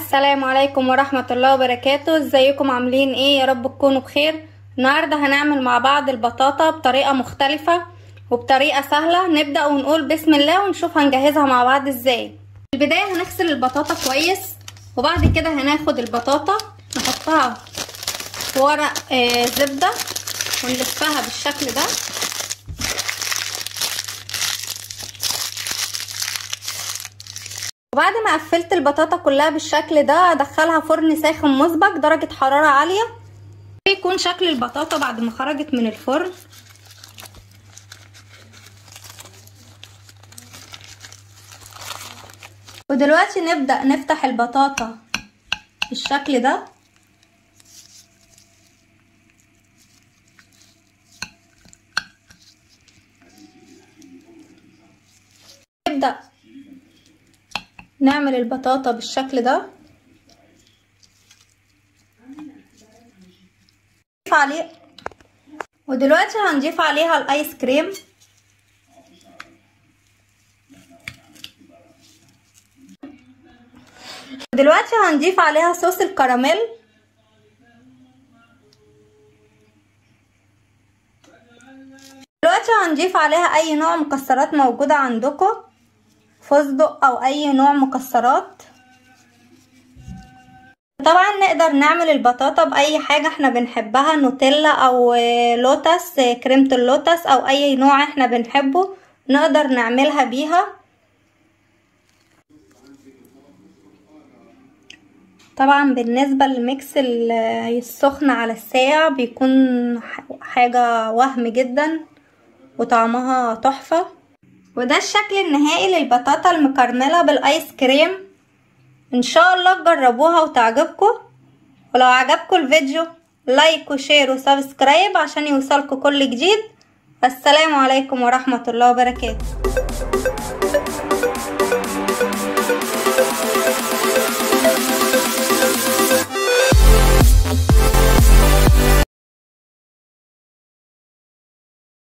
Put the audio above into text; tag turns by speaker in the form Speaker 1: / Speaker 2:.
Speaker 1: السلام عليكم ورحمة الله وبركاته ازيكم عاملين ايه يا رب تكونوا بخير النهاردة هنعمل مع بعض البطاطا بطريقة مختلفة وبطريقة سهلة نبدأ ونقول بسم الله ونشوف هنجهزها مع بعض ازاي في البداية هنغسل البطاطا كويس وبعد كده هناخد البطاطا نحطها في ورق آه زبدة ونلفها بالشكل ده وبعد ما قفلت البطاطا كلها بالشكل ده ادخلها فرن ساخن مسبق درجة حرارة عالية يكون شكل البطاطا بعد ما خرجت من الفرن ودلوقتي نبدأ نفتح البطاطا بالشكل ده نبدأ نعمل البطاطا بالشكل ده عليه ودلوقتي هنضيف عليها الايس كريم دلوقتي هنضيف عليها صوص الكراميل دلوقتي هنضيف عليها اي نوع مكسرات موجودة عندكم فستق او اي نوع مكسرات طبعا نقدر نعمل البطاطا باي حاجة احنا بنحبها نوتيلا او لوتس كريمة اللوتس او اي نوع احنا بنحبه نقدر نعملها بيها طبعا بالنسبة للميكس السخن على الساعة بيكون حاجة وهم جدا وطعمها تحفة وده الشكل النهائي للبطاطا المكرملة بالايس كريم ان شاء الله تجربوها وتعجبكم ولو عجبكم الفيديو لايك وشير وسبسكرايب عشان يوصلكم كل جديد السلام عليكم ورحمة الله وبركاته